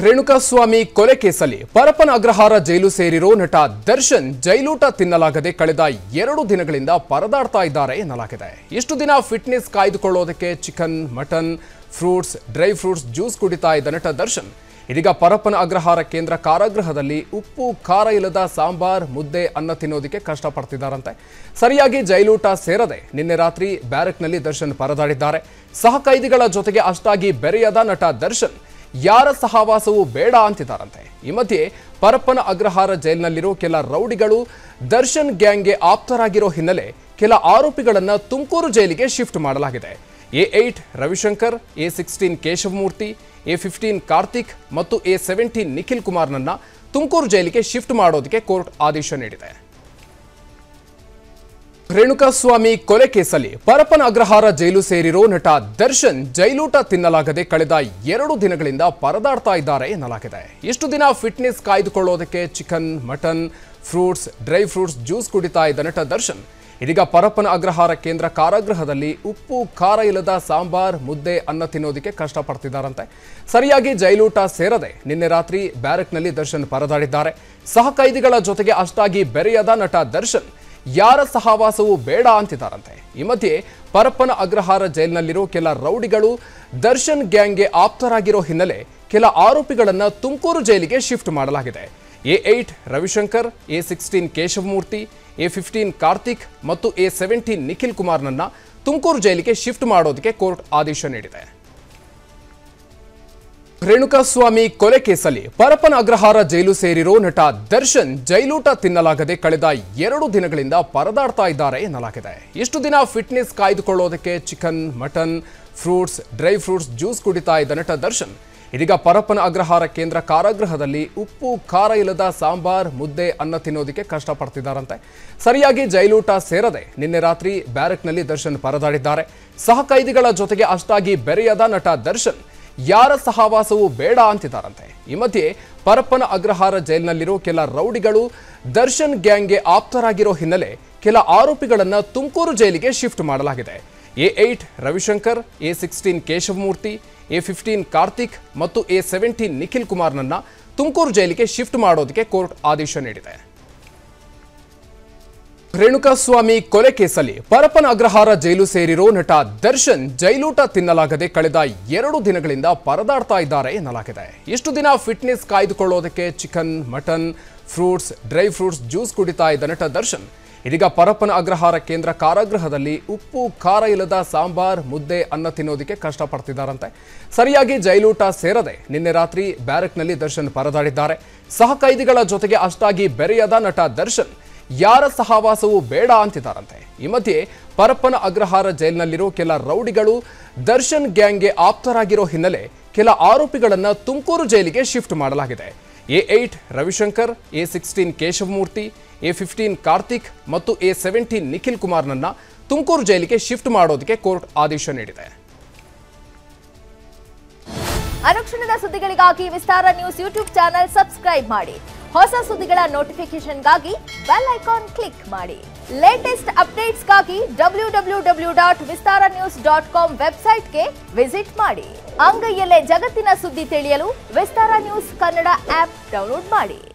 ರೇಣುಕಾಸ್ವಾಮಿ ಕೊಲೆ ಕೇಸಲ್ಲಿ ಪರಪ್ಪನ ಅಗ್ರಹಾರ ಜೈಲು ಸೇರಿರೋ ನಟ ದರ್ಶನ್ ಜೈಲೂಟ ತಿನ್ನಲಾಗದೆ ಕಳೆದ ಎರಡು ದಿನಗಳಿಂದ ಪರದಾಡ್ತಾ ಇದ್ದಾರೆ ಎನ್ನಲಾಗಿದೆ ಇಷ್ಟು ದಿನ ಫಿಟ್ನೆಸ್ ಕಾಯ್ದುಕೊಳ್ಳೋದಕ್ಕೆ chicken mutton fruits dry fruits juice ಕುಡಿತಾ ಇದ್ದ ನಟ ದರ್ಶನ್ ಇದೀಗ ಪರಪ್ಪನ ಅಗ್ರಹಾರ ಕೇಂದ್ರ ಕಾರಾಗೃಹದಲ್ಲಿ ಉಪ್ಪು ಖಾರ ಇಲ್ಲದ ಸಾಂಬಾರ್ ಮುದ್ದೆ ಅನ್ನ ತಿನ್ನೋದಕ್ಕೆ ಕಷ್ಟಪಡ್ತಿದ್ದಾರಂತೆ ಸರಿಯಾಗಿ ಜೈಲೂಟ ಸೇರದೆ ನಿನ್ನೆ ರಾತ್ರಿ ಬ್ಯಾರಕ್ನಲ್ಲಿ ದರ್ಶನ್ ಪರದಾಡಿದ್ದಾರೆ ಸಹ ಕೈದಿಗಳ ಜೊತೆಗೆ ಅಷ್ಟಾಗಿ ಬೆರೆಯದ ನಟ ದರ್ಶನ್ ಯಾರ ಸಹವಾಸವೂ ಬೇಡ ಅಂತಿದ್ದಾರಂತೆ ಈ ಮಧ್ಯೆ ಪರಪ್ಪನ ಅಗ್ರಹಾರ ಜೈಲಿನಲ್ಲಿರೋ ಕೆಲ ರೌಡಿಗಳು ದರ್ಶನ್ ಗ್ಯಾಂಗ್ಗೆ ಆಪ್ತರಾಗಿರೋ ಹಿನ್ನೆಲೆ ಕೆಲ ಆರೋಪಿಗಳನ್ನ ತುಮಕೂರು ಜೈಲಿಗೆ ಶಿಫ್ಟ್ ಮಾಡಲಾಗಿದೆ A eight Ravishankar A sixteen Keshavamurthy A fifteen Karthik ಮತ್ತು ಎ ಸೆವೆಂಟೀನ್ ನಿಖಿಲ್ ಕುಮಾರ್ನನ್ನ ತುಮಕೂರು ಜೈಲಿಗೆ ಶಿಫ್ಟ್ ಮಾಡೋದಕ್ಕೆ ಕೋರ್ಟ್ ಆದೇಶ ನೀಡಿದೆ ರೇಣುಕಾಸ್ವಾಮಿ ಕೊಲೆ ಕೇಸಲ್ಲಿ ಪರಪ್ಪನ ಅಗ್ರಹಾರ ಜೈಲು ಸೇರಿರೋ ನಟ ದರ್ಶನ್ ಜೈಲೂಟ ತಿನ್ನಲಾಗದೆ ಕಳೆದ ಎರಡು ದಿನಗಳಿಂದ ಪರದಾಡ್ತಾ ಇದ್ದಾರೆ ಎನ್ನಲಾಗಿದೆ ಇಷ್ಟು ದಿನ ಫಿಟ್ನೆಸ್ ಕಾಯ್ದುಕೊಳ್ಳೋದಕ್ಕೆ chicken mutton fruits dry fruits juice ಕುಡಿತಾ ಇದ್ದ ನಟ ದರ್ಶನ್ ಇದೀಗ ಪರಪ್ಪನ ಅಗ್ರಹಾರ ಕೇಂದ್ರ ಕಾರಾಗೃಹದಲ್ಲಿ ಉಪ್ಪು ಖಾರ ಇಲ್ಲದ ಸಾಂಬಾರ್ ಮುದ್ದೆ ಅನ್ನ ತಿನ್ನೋದಕ್ಕೆ ಕಷ್ಟಪಡ್ತಿದ್ದಾರಂತೆ ಸರಿಯಾಗಿ ಜೈಲೂಟ ಸೇರದೆ ನಿನ್ನೆ ರಾತ್ರಿ ಬ್ಯಾರಕ್ನಲ್ಲಿ ದರ್ಶನ್ ಪರದಾಡಿದ್ದಾರೆ ಸಹ ಕೈದಿಗಳ ಜೊತೆಗೆ ಅಷ್ಟಾಗಿ ಬೆರೆಯದ ನಟ ದರ್ಶನ್ ಯಾರ ಸಹವಾಸವೂ ಬೇಡ ಅಂತಿದ್ದಾರಂತೆ ಈ ಮಧ್ಯೆ ಪರಪ್ಪನ ಅಗ್ರಹಾರ ಜೈಲಿನಲ್ಲಿರೋ ಕೆಲ ರೌಡಿಗಳು ದರ್ಶನ್ ಗ್ಯಾಂಗ್ಗೆ ಆಪ್ತರಾಗಿರೋ ಹಿನ್ನೆಲೆ ಕೆಲ ಆರೋಪಿಗಳನ್ನ ತುಮಕೂರು ಜೈಲಿಗೆ ಶಿಫ್ಟ್ ಮಾಡಲಾಗಿದೆ A eight Ravishankar A sixteen Keshavamurthy A fifteen Karthik ಮತ್ತು ಎ ಸೆವೆಂಟೀನ್ ನಿಖಿಲ್ ಕುಮಾರ್ನನ್ನ ತುಮಕೂರು ಜೈಲಿಗೆ ಶಿಫ್ಟ್ ಮಾಡೋದಕ್ಕೆ ಕೋರ್ಟ್ ಆದೇಶ ನೀಡಿದೆ ರೇಣುಕಾಸ್ವಾಮಿ ಕೊಲೆ ಕೇಸಲ್ಲಿ ಪರಪ್ಪನ ಅಗ್ರಹಾರ ಜೈಲು ಸೇರಿರೋ ನಟ ದರ್ಶನ್ ಜೈಲೂಟ ತಿನ್ನಲಾಗದೆ ಕಳೆದ ಎರಡು ದಿನಗಳಿಂದ ಪರದಾಡ್ತಾ ಇದ್ದಾರೆ ಎನ್ನಲಾಗಿದೆ ಇಷ್ಟು ದಿನ ಫಿಟ್ನೆಸ್ ಕಾಯ್ದುಕೊಳ್ಳೋದಕ್ಕೆ chicken mutton fruits dry fruits juice ಕುಡಿತಾ ಇದ್ದ ನಟ ದರ್ಶನ್ ಇದೀಗ ಪರಪ್ಪನ ಅಗ್ರಹಾರ ಕೇಂದ್ರ ಕಾರಾಗೃಹದಲ್ಲಿ ಉಪ್ಪು ಖಾರ ಇಲ್ಲದ ಸಾಂಬಾರ್ ಮುದ್ದೆ ಅನ್ನ ತಿನ್ನೋದಕ್ಕೆ ಕಷ್ಟಪಡ್ತಿದ್ದಾರಂತೆ ಸರಿಯಾಗಿ ಜೈಲೂಟ ಸೇರದೆ ನಿನ್ನೆ ರಾತ್ರಿ ಬ್ಯಾರಕ್ನಲ್ಲಿ ದರ್ಶನ್ ಪರದಾಡಿದ್ದಾರೆ ಸಹ ಕೈದಿಗಳ ಜೊತೆಗೆ ಅಷ್ಟಾಗಿ ಬೆರೆಯದ ನಟ ದರ್ಶನ್ ಯಾರ ಸಹವಾಸವೂ ಬೇಡ ಅಂತಿದ್ದಾರಂತೆ ಈ ಮಧ್ಯೆ ಪರಪ್ಪನ ಅಗ್ರಹಾರ ಜೈಲಿನಲ್ಲಿರೋ ಕೆಲ ರೌಡಿಗಳು ದರ್ಶನ್ ಗ್ಯಾಂಗ್ಗೆ ಆಪ್ತರಾಗಿರೋ ಹಿನ್ನೆಲೆ ಕೆಲ ಆರೋಪಿಗಳನ್ನ ತುಮಕೂರು ಜೈಲಿಗೆ ಶಿಫ್ಟ್ ಮಾಡಲಾಗಿದೆ A eight Ravishankar A sixteen Keshavamurthy A fifteen Karthik ಮತ್ತು ಎ ಸೆವೆಂಟೀನ್ ನಿಖಿಲ್ ಕುಮಾರ್ನನ್ನ ತುಮಕೂರು ಜೈಲಿಗೆ ಶಿಫ್ಟ್ ಮಾಡೋದಕ್ಕೆ ಕೋರ್ಟ್ ಆದೇಶ ನೀಡಿದೆ ರೇಣುಕಾಸ್ವಾಮಿ ಕೊಲೆ ಕೇಸಲ್ಲಿ ಪರಪ್ಪನ ಅಗ್ರಹಾರ ಜೈಲು ಸೇರಿರೋ ನಟ ದರ್ಶನ್ ಜೈಲೂಟ ತಿನ್ನಲಾಗದೆ ಕಳೆದ ಎರಡು ದಿನಗಳಿಂದ ಪರದಾಡ್ತಾ ಇದ್ದಾರೆ ಎನ್ನಲಾಗಿದೆ ಇಷ್ಟು ದಿನ ಫಿಟ್ನೆಸ್ ಕಾಯ್ದುಕೊಳ್ಳೋದಕ್ಕೆ chicken mutton fruits dry fruits juice ಕುಡಿತಾ ಇದ್ದ ನಟ ದರ್ಶನ್ ಇದೀಗ ಪರಪ್ಪನ ಅಗ್ರಹಾರ ಕೇಂದ್ರ ಕಾರಾಗೃಹದಲ್ಲಿ ಉಪ್ಪು ಖಾರ ಇಲ್ಲದ ಸಾಂಬಾರ್ ಮುದ್ದೆ ಅನ್ನ ತಿನ್ನೋದಕ್ಕೆ ಕಷ್ಟಪಡ್ತಿದ್ದಾರಂತೆ ಸರಿಯಾಗಿ ಜೈಲೂಟ ಸೇರದೆ ನಿನ್ನೆ ರಾತ್ರಿ ಬ್ಯಾರಕ್ನಲ್ಲಿ ದರ್ಶನ್ ಪರದಾಡಿದ್ದಾರೆ ಸಹ ಕೈದಿಗಳ ಜೊತೆಗೆ ಅಷ್ಟಾಗಿ ಬೆರೆಯದ ನಟ ದರ್ಶನ್ ಯಾರ ಸಹವಾಸವೂ ಬೇಡ ಅಂತಿದ್ದಾರಂತೆ ಈ ಮಧ್ಯೆ ಪರಪ್ಪನ ಅಗ್ರಹಾರ ಜೈಲಿನಲ್ಲಿರೋ ಕೆಲ ರೌಡಿಗಳು ದರ್ಶನ್ ಗ್ಯಾಂಗ್ಗೆ ಆಪ್ತರಾಗಿರೋ ಹಿನ್ನೆಲೆ ಕೆಲ ಆರೋಪಿಗಳನ್ನ ತುಮಕೂರು ಜೈಲಿಗೆ ಶಿಫ್ಟ್ ಮಾಡಲಾಗಿದೆ A eight Ravishankar A sixteen Keshavamurthy A fifteen Karthik ಮತ್ತು ಎ ಸೆವೆಂಟೀನ್ ನಿಖಿಲ್ ಕುಮಾರ್ನನ್ನ ತುಮಕೂರು ಜೈಲಿಗೆ ಶಿಫ್ಟ್ ಮಾಡೋದಕ್ಕೆ ಕೋರ್ಟ್ ಆದೇಶ ನೀಡಿದೆ ಅನುಕ್ಷಣದ ಸುದ್ದಿಗಳಿಗಾಗಿ Vistara news YouTube channel subscribe ಮಾಡಿ ಹೊಸ ಸುದ್ದಿಗಳ ನೋಟಿಫಿಕೇಶನ್ಗಾಗಿ ಬೆಲ್ ಐಕಾನ್ ಕ್ಲಿಕ್ ಮಾಡಿ ಲೇಟೆಸ್ಟ್ ಅಪ್ಡೇಟ್ಸ್ಗಾಗಿ W W W dot Vistara news dot com ವೆಬ್ಸೈಟ್ಗೆ ವಿಸಿಟ್ ಮಾಡಿ ಅಂಗೈಯಲ್ಲೇ ಜಗತ್ತಿನ ಸುದ್ದಿ ತಿಳಿಯಲು Vistara news Kannada app download ಮಾಡಿ